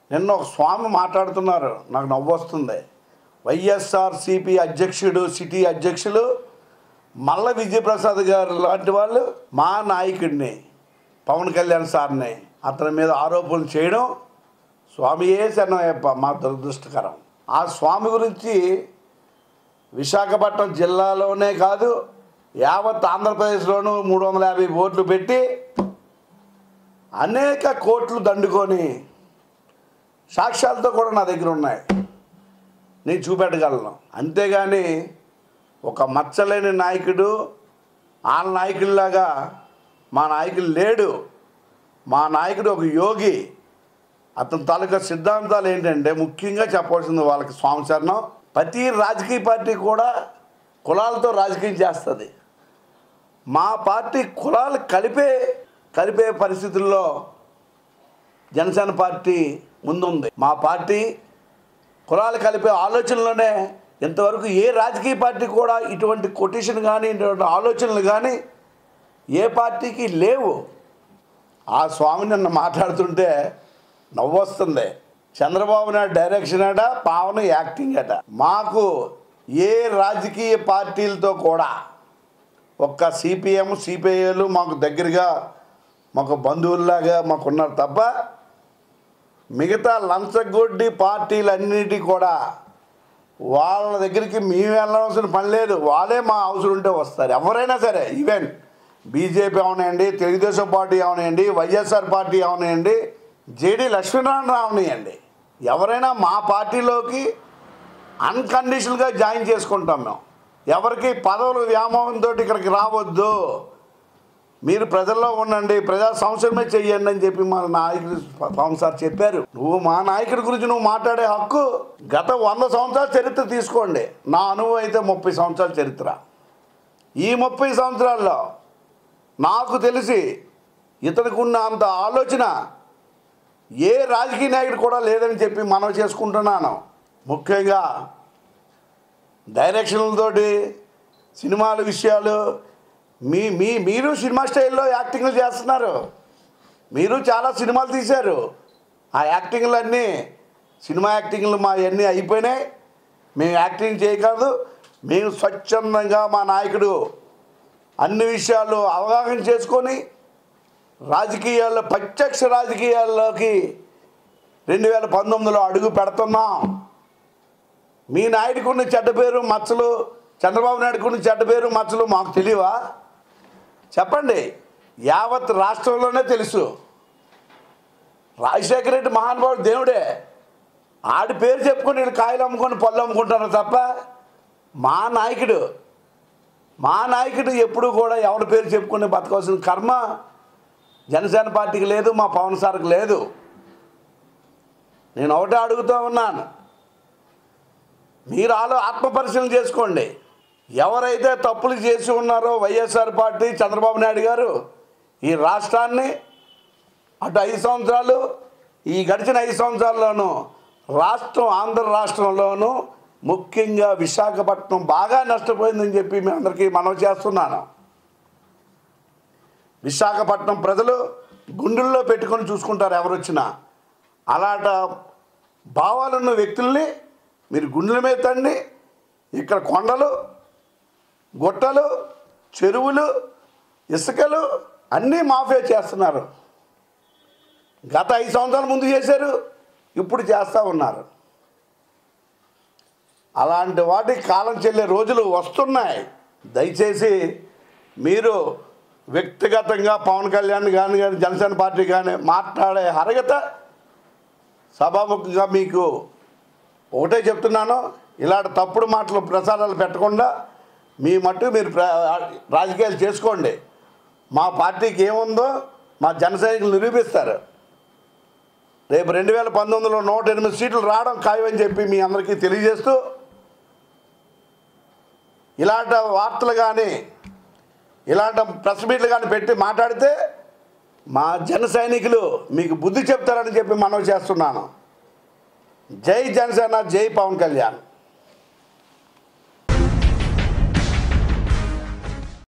నిన్న ఒక స్వామి మాట్లాడుతున్నారు నాకు నవ్వొస్తుంది వైఎస్ఆర్ సిపి అధ్యక్షుడు సిటీ అధ్యక్షులు మల్ల విజయప్రసాద్ గారు లాంటి వాళ్ళు మా నాయకుడిని పవన్ కళ్యాణ్ సార్ని అతని మీద ఆరోపణలు చేయడం స్వామియే శరణయ్యప్ప మా దురదృష్టకరం ఆ స్వామి గురించి విశాఖపట్నం జిల్లాలోనే కాదు యావత్ ఆంధ్రప్రదేశ్లోనూ మూడు వందల యాభై ఓట్లు పెట్టి అనేక కోట్లు దండుకొని సాక్ష్యాలతో కూడా నా దగ్గర ఉన్నాయి నేను చూపెట్టగలను అంతేగాని ఒక మచ్చలేని నాయకుడు ఆ నాయకుడిలాగా మా నాయకుడు లేడు మా నాయకుడు ఒక యోగి అతని తాలూకా సిద్ధాంతాలు ఏంటంటే ముఖ్యంగా చెప్పవలసింది వాళ్ళకి స్వామి శరణం ప్రతి రాజకీయ పార్టీ కూడా కులాలతో రాజకీయం చేస్తుంది మా పార్టీ కులాలు కలిపే కలిపే పరిస్థితుల్లో జనసేన పార్టీ ముందుంది మా పార్టీ కులాలు కలిపే ఆలోచనలోనే ఇంతవరకు ఏ రాజకీయ పార్టీ కూడా ఇటువంటి కొటేషన్ కానీ ఇటువంటి ఆలోచనలు కానీ ఏ పార్టీకి లేవు ఆ స్వామి నిన్న మాట్లాడుతుంటే నవ్వొస్తుంది చంద్రబాబు నాయుడు డైరెక్షన్ అట పావన యాక్టింగ్ అట మాకు ఏ రాజకీయ పార్టీలతో కూడా ఒక్క సిపిఎం సిపిఐలు మాకు దగ్గరగా మాకు బంధువుల్లాగా మాకు ఉన్నారు తప్ప మిగతా లంచగొడ్డి పార్టీలన్నిటి కూడా వాళ్ళ దగ్గరికి మేము వెళ్ళవలసిన పని లేదు వాళ్ళే మా అవసరం ఉంటే వస్తారు ఎవరైనా సరే ఈవెన్ బీజేపీ అవనాయండి తెలుగుదేశం పార్టీ అవనాయండి వైఎస్ఆర్ పార్టీ అవనాయండి జేడి లక్ష్మీనారాయణ అవనాయండి ఎవరైనా మా పార్టీలోకి అన్కండిషనల్గా జాయిన్ చేసుకుంటాం మేము ఎవరికి పదవులు వ్యామోహంతో ఇక్కడికి రావద్దు మీరు ప్రజల్లో ఉండండి ప్రజా సంవత్సరమే చెయ్యండి అని చెప్పి మా నాయకుడు పవన్ సార్ చెప్పారు నువ్వు మా నాయకుడి గురించి నువ్వు మాట్లాడే హక్కు గత వంద సంవత్సరాల చరిత్ర తీసుకోండి నా అనుభవం అయితే ముప్పై సంవత్సరాల చరిత్ర ఈ ముప్పై సంవత్సరాల్లో నాకు తెలిసి ఇతనికి ఉన్న అంత ఆలోచన ఏ రాజకీయ నాయకుడు కూడా లేదని చెప్పి మనవి చేసుకుంటున్నాను ముఖ్యంగా డైరెక్షన్లతోటి సినిమాల విషయాలు మీ మీ మీరు సినిమా స్టైల్లో యాక్టింగ్లు చేస్తున్నారు మీరు చాలా సినిమాలు తీశారు ఆ యాక్టింగ్లన్నీ సినిమా యాక్టింగ్లు మా అన్నీ అయిపోయినాయి మేము యాక్టింగ్ చేయకూడదు మేము స్వచ్ఛందంగా మా నాయకుడు అన్ని విషయాలు అవగాహన చేసుకొని రాజకీయాల్లో ప్రత్యక్ష రాజకీయాల్లోకి రెండు వేల పంతొమ్మిదిలో అడుగు పెడుతున్నాం మీ నాయుడికి ఉన్న చెడ్డ పేరు మచ్చలు చంద్రబాబు నాయుడుకు ఉన్న చెడ్డ పేరు మచ్చలు మాకు తెలియవా చెప్పండి యావత్ రాష్ట్రంలోనే తెలుసు రాజశేఖర రెడ్డి మహానుభావుడు దేవుడే ఆడి పేరు చెప్పుకొని వీళ్ళు కాయలు అమ్ముకొని పళ్ళు అమ్ముకుంటారు తప్ప మా నాయకుడు మా నాయకుడు ఎప్పుడు కూడా ఎవరి పేరు చెప్పుకుని బతకవలసిన కర్మ జనసేన పార్టీకి లేదు మా పవన్ సార్కి లేదు నేను ఒకటే అడుగుతూ ఉన్నాను మీరు ఆలో ఆత్మపరిశీలన చేసుకోండి ఎవరైతే తప్పులు చేసి ఉన్నారో వైఎస్ఆర్ పార్టీ చంద్రబాబు నాయుడు గారు ఈ రాష్ట్రాన్ని అటు ఐదు సంవత్సరాలు ఈ గడిచిన ఐదు సంవత్సరాల్లోనూ రాష్ట్రం ఆంధ్ర రాష్ట్రంలోనూ ముఖ్యంగా విశాఖపట్నం బాగా నష్టపోయిందని చెప్పి మీ అందరికీ మనవి చేస్తున్నాను విశాఖపట్నం ప్రజలు గుండెల్లో పెట్టుకొని చూసుకుంటారు ఎవరు వచ్చినా అలాంట భావాలున్న వ్యక్తుల్ని మీరు గుండెల మీద తండి ఇక్కడ కొండలు గుట్టలు చెరువులు ఇసుకలు అన్నీ మాఫియా చేస్తున్నారు గత ఐదు సంవత్సరాల ముందు చేశారు ఇప్పుడు చేస్తూ ఉన్నారు అలాంటి వాటికి కాలం చెల్లే రోజులు వస్తున్నాయి దయచేసి మీరు వ్యక్తిగతంగా పవన్ కళ్యాణ్ కానీ కానీ జనసేన పార్టీ కానీ మాట్లాడే అర్హత సభాముఖంగా మీకు ఒకటే చెప్తున్నాను ఇలాంటి తప్పుడు మాటలు ప్రసారాలు పెట్టకుండా మీ మట్టు మీరు ప్ర- రాజకీయాలు చేసుకోండి మా పార్టీకి ఏముందో మా జన సైనికులు నిరూపిస్తారు రేపు రెండు వేల పంతొమ్మిదిలో నూట ఎనిమిది సీట్లు రావడం ఖాయమని చెప్పి మీ అందరికీ తెలియజేస్తూ ఇలాంటి వార్తలు కానీ ఇలాంటి ప్రెస్ మీట్లు కానీ పెట్టి మాట్లాడితే మా జన సైనికులు మీకు బుద్ధి చెప్తారని చెప్పి మనవి చేస్తున్నాను జై జనసేన జై పవన్ కళ్యాణ్